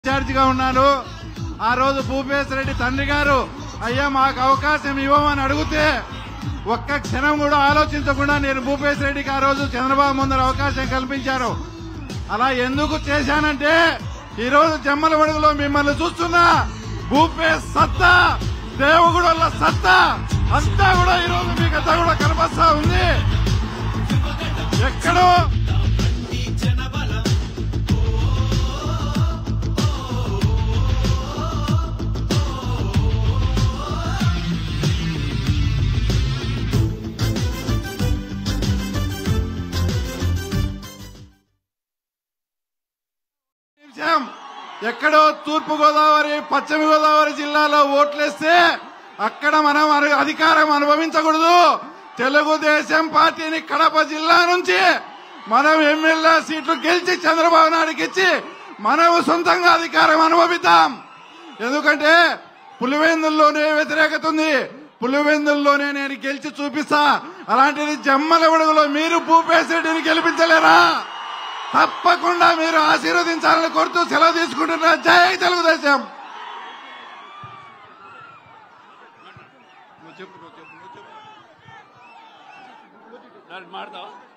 ఇన్ఛార్జిగా ఉన్నాను ఆ రోజు భూపేశ్ రెడ్డి తండ్రి గారు అయ్యా మాకు అవకాశం ఇవ్వమని అడిగితే ఒక్క క్షణం కూడా ఆలోచించకుండా నేను భూపేశ్ రెడ్డికి ఆ రోజు చంద్రబాబు ముందర అవకాశం కల్పించారు అలా ఎందుకు చేశానంటే ఈ రోజు జమ్మల వడుగులో మిమ్మల్ని చూస్తున్నా భూపేశ్ సత్తా దేవుగుడల సత్తా అంతా కూడా ఈ రోజు మీకు అంతా కూడా కనపస్తా ఉంది ఎక్కడో నిమిషం ఎక్కడో తూర్పు గోదావరి పశ్చిమ గోదావరి జిల్లాలో ఓట్లేస్తే అక్కడ మనం అను- అధికారం అనుభవించకూడదు తెలుగుదేశం పార్టీని కడప జిల్లా నుంచి మనం ఎమ్మెల్యే సీట్లు గెలిచి చంద్రబాబు నాయుడుకి ఇచ్చి మనం సొంతంగా అధికారం అనుభవిద్దాం ఎందుకంటే పులివెందుల్లోనే వ్యతిరేకత ఉంది పులివెందుల్లోనే నేను గెలిచి చూపిస్తా అలాంటిది జమ్మల విడుగులో మీరు భూపేశ్ రెడ్డిని గెలిపించలేరా తప్పకుండా మీరు ఆశీర్వదించాలని కోరుతూ సెలవు తీసుకుంటున్నా జై తెలుగుదేశం ಮಾಡ್ತಾವ